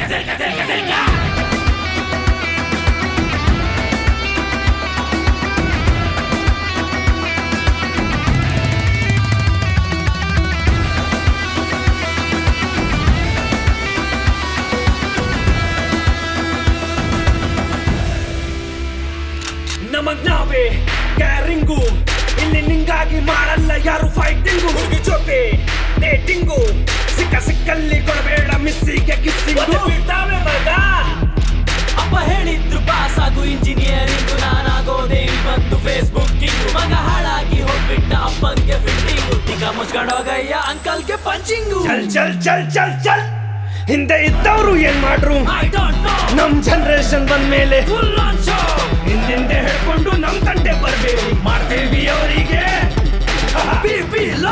ನಮಗ್ ನಾವೇ ಕ್ಯಾರಿಂಗು ಇಲ್ಲಿ ನಿಂಗಾಗಿ ಮಾಡಲ್ಲ ಯಾರು ಫೈಟಿಂಗು ಹುಡುಗಿ ಜೊತೆ ಡೇಟಿಂಗು ಸಿಕ್ಕ ಸಿಕ್ಕಲ್ಲಿ ಕೊಡಬೇಡ ಮಿಸ್ಸಿಗೆ ಕಿಸ್ಸಿಂಗು ಬಿಡ್ತಾವೆ ಮಗ ಅಪ್ಪ ಹೇಳಿದ್ರು ಪಾಸ್ ಆಗು ಇಂಜಿನಿಯರಿಂಗ್ ನಾನಾಗೋದೆ ಇಲ್ಲಿ ಬಂದು ಫೇಸ್ಬುಕ್ ಮಗ ಹಾಳಾಗಿ ಹೋಗ್ಬಿಟ್ಟ ಅಪ್ಪನ್ಗೆ ಫಿಟ್ಟಿಂಗ್ ಈಗ ಮುಚ್ಕೊಂಡೋಗಯ್ಯ ಅಂಕಲ್ಗೆ ಪಂಚಿಂಗು ಚಲ್ ಚಲ್ ಚಲ್ ಚಲ್ ಚಲ್ ಹಿಂದೆ ಇದ್ದವ್ರು ಏನ್ ಮಾಡ್ರು ಐ ಡೋಂಟ್ ನೋ ನಮ್ ಜನರೇಷನ್ ಬಂದ್ಮೇಲೆ ಫುಲ್ ಆನ್ ಶೋ ಹಿಂದಿಂದೆ ಹೇಳ್ಕೊಂಡು ನಮ್ ತಂಟೆ ಬರ್ಬೇಡಿ ಮಾಡ್ತೀವಿ ಅವರಿಗೆ ಬಿ ಬಿ ಲೋ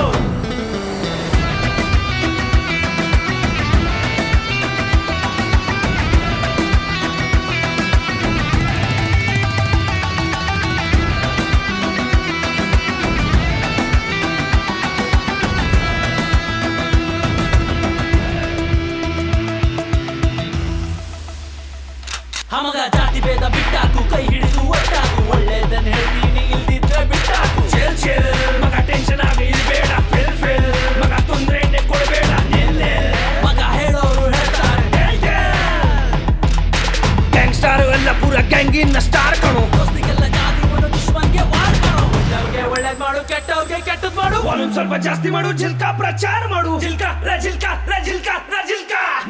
ಹಮಗ ಜಾತಿ ಭೇದ ಬಿಟ್ಟಾಕು ಕೈ ಹಿಡಿದು ಒಟ್ಟಾಕು ಒಳ್ಳೇದನ್ನ ಹೇಳ್ತೀನಿ ಇಲ್ದಿದ್ರೆ ಬಿಟ್ಟಾಕು ಚಿಲ್ ಚಿಲ್ ಮಗ ಟೆನ್ಷನ್ ಆಗಿ ಬೇಡ ಫಿಲ್ ಫಿಲ್ ಮಗ ತೊಂದ್ರೆನೆ ಕೊಡಬೇಡ ನಿಲ್ಲೆ ಮಗ ಹೇಳೋರು ಹೇಳ್ತಾರೆ ಗ್ಯಾಂಗ್ ಸ್ಟಾರ್ ಎಲ್ಲ ಪೂರ ಗ್ಯಾಂಗಿನ ಸ್ಟಾರ್ ಕಣು ದೋಸ್ತಿಗೆಲ್ಲ ಜಾತಿ ಒಂದು ದುಶ್ಮನ್ಗೆ ವಾರ್ ಮಾಡು ಒಳ್ಳೆಯವ್ರಿಗೆ ಒಳ್ಳೇದ್ ಮಾಡು ಕೆಟ್ಟವ್ರಿಗೆ ಕೆಟ್ಟದ್ ಮಾಡು ವಾಲ್ಯೂಮ್ ಸ್ವಲ್ಪ ಜಾಸ್ತಿ ಮಾಡು ಜಿಲ್ಕಾ ಪ್ರಚಾರ ಮಾಡು ಜಿಲ್ಕಾ ರ ಜಿಲ್ಕಾ ರ ಜಿಲ್ಕಾ ರ ಜಿಲ್ಕಾ